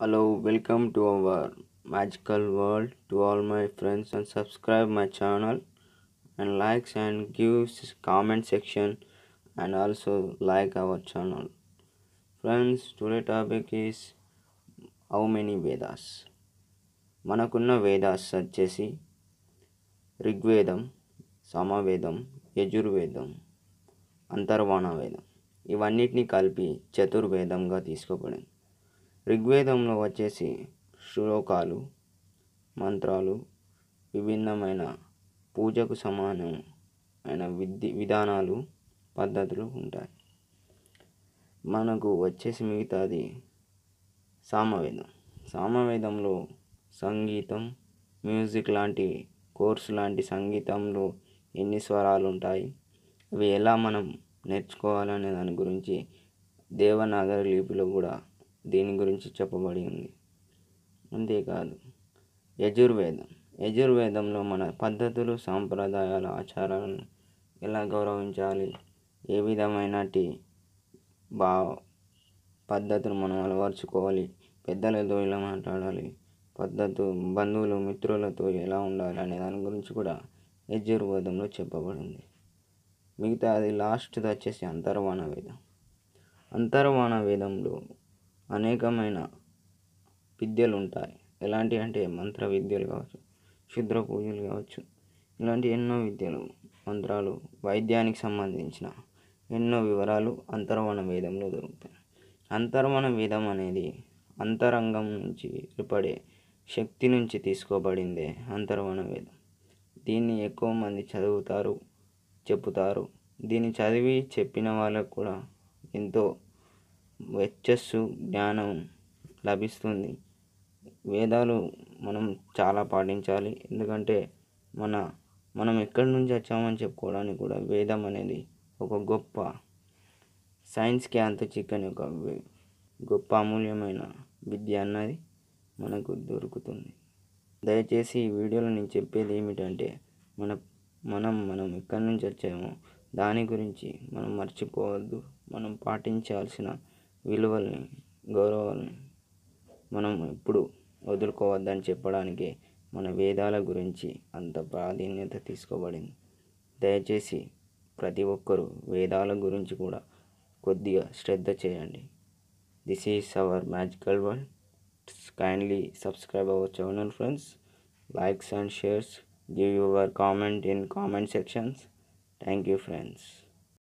Hello, welcome to our magical world. To all my friends, and subscribe my channel and likes and give s- comment section and also like our channel. Friends, today topic is how many Vedas. మనకున్న వేదాస్ వచ్చేసి ఋగ్వేదం సమవేదం యజుర్వేదం అంతర్వాణ వేదం ఇవన్నిటిని కలిపి చతుర్వేదంగా తీసుకోబడింది ఋగ్వేదంలో వచ్చేసి శ్లోకాలు మంత్రాలు విభిన్నమైన పూజకు సమానమైన విధి విధానాలు పద్ధతులు ఉంటాయి మనకు వచ్చేసి మిగతాది సామవేదం సామవేదంలో సంగీతం మ్యూజిక్ లాంటి కోర్సు లాంటి సంగీతంలో ఎన్ని స్వరాలు ఉంటాయి అవి ఎలా మనం నేర్చుకోవాలనే దాని గురించి దేవనాగరి లిపిలో కూడా దీని గురించి చెప్పబడి ఉంది అంతేకాదు యజుర్వేదం యజుర్వేదంలో మన పద్ధతులు సాంప్రదాయాల ఆచారాలను ఎలా గౌరవించాలి ఏ విధమైనటి బా పద్ధతులు మనం అలవర్చుకోవాలి పెద్దలతో ఎలా మాట్లాడాలి పద్ధతు బంధువులు మిత్రులతో ఎలా ఉండాలి అనే దాని గురించి కూడా యజుర్వేదంలో చెప్పబడింది మిగతా అది లాస్ట్ది వచ్చేసి అంతర్వాణ వేదం అంతర్వాణ వేదంలో అనేకమైన విద్యలు ఉంటాయి ఎలాంటి అంటే మంత్ర విద్యలు కావచ్చు క్షుద్ర పూజలు కావచ్చు ఇలాంటి ఎన్నో విద్యలు మంత్రాలు వైద్యానికి సంబంధించిన ఎన్నో వివరాలు అంతర్వణ వేదంలో దొరుకుతాయి అంతర్వణ వేదం అనేది అంతరంగం నుంచి ఏర్పడే శక్తి నుంచి తీసుకోబడిందే అంతర్వణ వేదం దీన్ని ఎక్కువ మంది చదువుతారు చెప్పుతారు దీన్ని చదివి చెప్పిన వాళ్ళకు కూడా ఎంతో వెచ్చస్సు జ్ఞానం లభిస్తుంది వేదాలు మనం చాలా పాటించాలి ఎందుకంటే మన మనం ఎక్కడి నుంచి వచ్చామని చెప్పుకోవడానికి కూడా వేదం అనేది ఒక గొప్ప సైన్స్కి అంత చిక్కని ఒక వే- గొప్ప అమూల్యమైన విద్య అన్నది మనకు దొరుకుతుంది దయచేసి ఈ వీడియోలో నేను చెప్పేది ఏమిటంటే మన మనం మనం ఎక్కడి నుంచి వచ్చామో దాని గురించి మనం మర్చిపోవద్దు మనం పాటించాల్సిన విలువల్ని గౌరవాల్ని మనం ఎప్పుడు వదులుకోవద్దని చెప్పడానికి మన వేదాల గురించి అంత ప్రాధాన్యత తీసుకోబడింది దయచేసి ప్రతి ఒక్కరూ వేదాల గురించి కూడా కొద్దిగా శ్రద్ధ చేయండి this is our magical world kindly subscribe our channel friends likes and shares give your comment in comment sections thank you friends